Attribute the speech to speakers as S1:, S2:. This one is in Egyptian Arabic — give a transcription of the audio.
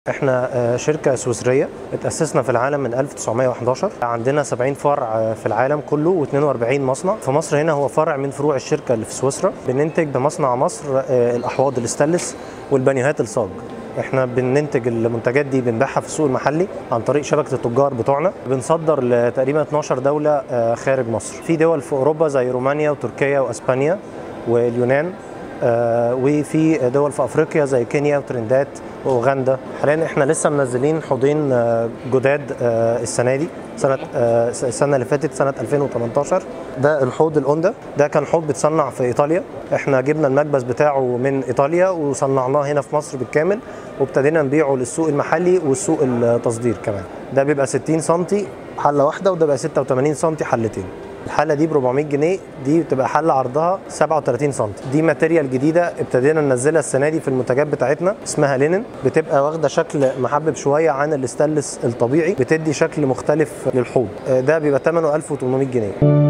S1: احنا آه، شركة سويسرية اتأسسنا في العالم من 1911 عندنا 70 فرع في العالم كله و42 مصنع في مصر هنا هو فرع من فروع الشركة اللي في سويسرا بننتج بمصنع مصر آه، الأحواض الاستانلس والبانيوهات الصاج احنا بننتج المنتجات دي بنبيعها في السوق المحلي عن طريق شبكة التجار بتوعنا بنصدر لتقريبا 12 دولة آه، خارج مصر في دول في أوروبا زي رومانيا وتركيا وأسبانيا واليونان آه، وفي دول في افريقيا زي كينيا وترندات واوغندا حاليا احنا لسه منزلين حوضين آه، جداد آه، السنه دي سنه آه، السنه اللي فاتت سنه 2018 ده الحوض الاوندا ده كان حوض بيتصنع في ايطاليا احنا جبنا المكبس بتاعه من ايطاليا وصنعناه هنا في مصر بالكامل وابتدينا نبيعه للسوق المحلي والسوق التصدير كمان ده بيبقى 60 سم حله واحده وده بيبقى 86 سم حلتين الحله دي ب 400 جنيه دي بتبقى حله عرضها 37 سم دي ماتيريال جديده ابتدينا ننزلها السنه دي في المنتجات بتاعتنا اسمها لينن بتبقى واخده شكل محبب شويه عن الاستانلس الطبيعي بتدي شكل مختلف للحوض آه، ده بيبقى ثمنه 1800 جنيه